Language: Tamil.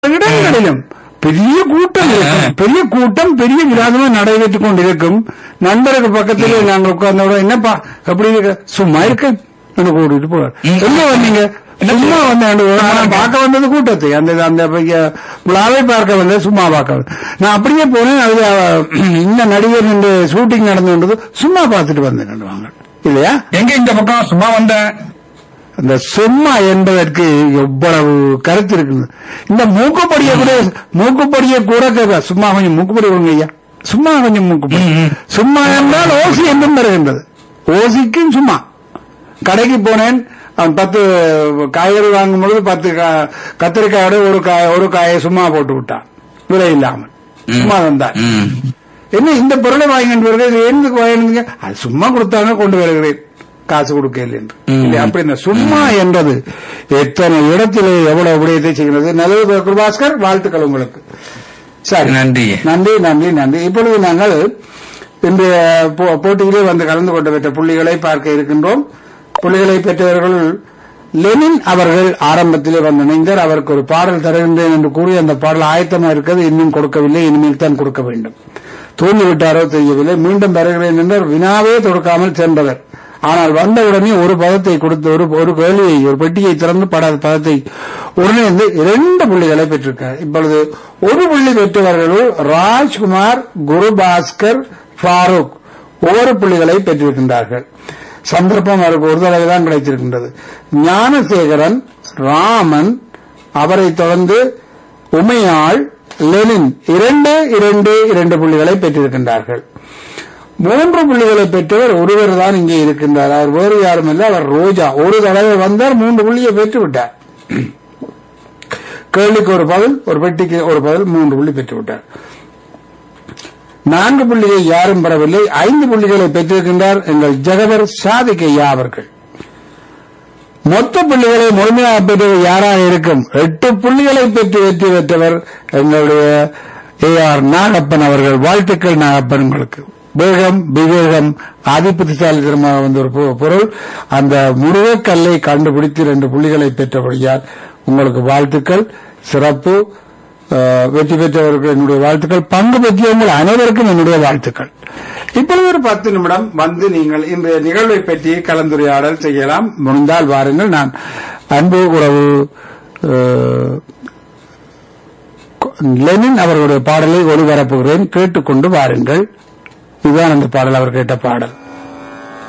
இடங்களிலும் பெரிய கூட்டம் இருக்கும் பெரிய கூட்டம் பெரிய விவாதமா நடைபெற்றுக் கொண்டிருக்கும் நண்பருக்கு பக்கத்திலே நாங்கள் உட்கார்ந்தோட என்னப்பா எப்படி இருக்க சும்மா இருக்க எனக்கு கூட்டிட்டு போவார் எங்க வந்தீங்க சும்மா வந்தேன் நான் பார்க்க வந்தது கூட்டத்தை அந்த அந்த பைய- விழாவை பார்க்க வந்தது சும்மா பார்க்க வந்தேன். நான் அப்படியே போனேன் அதுல அஹ், இந்த நடிகர் நின்று ஷூட்டிங் நடந்து சும்மா பார்த்துட்டு வந்தேன் வாங்க இல்லையா எங்க இந்த பக்கம் சும்மா வந்தேன் அந்த சும்மா என்பதற்கு எவ்வளவு கருத்து இருக்குது இந்த மூக்குப்படியை கூட மூக்குப்படியை கூட கேட்க சும்மா கொஞ்சம் மூக்குப்படி கொடுங்க ஐயா சும்மா கொஞ்சம் மூக்குப்படி ம், ம். சும்மா என்றால் ஓசி என்றும் வருகின்றது ஓசிக்கும் சும்மா கடைக்கு போனேன் அவன் பத்து காய்கறி வாங்கும் பொழுது பத்து கா- கத்திரிக்காயோட ஒரு காய் ஒரு காயை சும்மா போட்டு விட்டான் விலை இல்லாமல் சும்மா வந்தான் ம். என்ன இந்த பொருளை வாங்கிட்டு வருகிறது இது எதுக்கு வாங்கினீங்க அது சும்மா கொடுத்தாங்க கொண்டு வருகிறேன் காசு கொடுக்கல என்று ம். இல்லை, அப்படி இந்த சும்மா என்றது எத்தனை இடத்திலே எவ்வளவு விடயத்தை செய்கிறது நல்லது கிருபாஸ்கர் வாழ்த்துக்கள் உங்களுக்கு சரி நன்றி நன்றி நன்றி நன்றி இப்பொழுது நாங்கள் இன்றைய போ- போட்டியிலே வந்து கலந்து கொண்டு பெற்ற புள்ளிகளை பார்க்க இருக்கின்றோம் புள்ளிகளை பெற்றவர்கள் லெனின் அவர்கள் ஆரம்பத்திலே வந்து இணைந்தார் அவருக்கு ஒரு பாடல் தருகின்றேன் என்று கூறி அந்த பாடல் ஆயத்தமா இருக்கிறது இன்னும் கொடுக்கவில்லை இனிமேல் தான் கொடுக்க வேண்டும் தூங்கி விட்டாரோ தெரியவில்லை மீண்டும் வருகிறேன் என்றார் வினாவே தொடுக்காமல் சென்றவர் ஆனால் வந்தவுடனே ஒரு பதத்தை கொடுத்து ஒரு ஒரு கேள்வியை ஒரு பெட்டியை திறந்து பட பதத்தை உடனே வந்து இரண்டு புள்ளிகளை பெற்றிருக்கார் இப்பொழுது ஒரு புள்ளி பெற்றவர்கள் ராஜ்குமார் குருபாஸ்கர் ஃபாரூக் ஒவ்வொரு புள்ளிகளை பெற்றிருக்கின்றார்கள் சந்தர்ப்பம் அவருக்கு ஒரு தடவை தான் கிடைத்திருக்கின்றது ஞானசேகரன் ராமன் அவரை தொடர்ந்து உமையாள் லெனின் இரண்டு இரண்டு இரண்டு புள்ளிகளை பெற்றிருக்கின்றார்கள் மூன்று புள்ளிகளை பெற்றவர் ஒருவர் தான் இங்கே இருக்கின்றார் அவர் வேறு யாரும் இல்லை அவர் ரோஜா ஒரு தடவை வந்தார் மூன்று புள்ளியை பெற்று விட்டார் கேள்விக்கு ஒரு பதில் ஒரு பெட்டிக்கு ஒரு பதில் மூன்று புள்ளி பெற்று விட்டார் நான்கு புள்ளிகளை யாரும் பெறவில்லை ஐந்து புள்ளிகளை பெற்றிருக்கின்றார் எங்கள் ஜெகவர் சாதிக்கையா அவர்கள் மொத்த புள்ளிகளை முழுமையாக பெற்றவர் யாராக இருக்கும் எட்டு புள்ளிகளை பெற்று வெற்றி பெற்றவர் எங்களுடைய ஏ ஆர் நாகப்பன் அவர்கள் வாழ்த்துக்கள் நாகப்பன் உங்களுக்கு வேகம் விவேகம் ஆதிபுத்திசாலித்தனமாக வந்த ஒரு பொ- பொருள் அந்த முருகக்கல்லை கண்டுபிடித்து ரெண்டு புள்ளிகளை பெற்றபடியால் உங்களுக்கு வாழ்த்துக்கள் சிறப்பு அஹ், வெற்றி பெற்றவர்கள் என்னுடைய வாழ்த்துக்கள் பங்கு பெற்றியவங்கள் அனைவருக்கும் என்னுடைய வாழ்த்துக்கள் இப்பொழுது ஒரு பத்து நிமிடம் வந்து நீங்கள் இந்த நிகழ்வை பற்றி கலந்துரையாடல் செய்யலாம் முடிந்தால் வாருங்கள் நான் அன்பு உறவு அஹ், லெனின் அவர்களுடைய பாடலை ஒளிபரப்புகிறேன் கேட்டுக்கொண்டு வாருங்கள் இதுதான் அந்த பாடல் அவர் கேட்ட பாடல்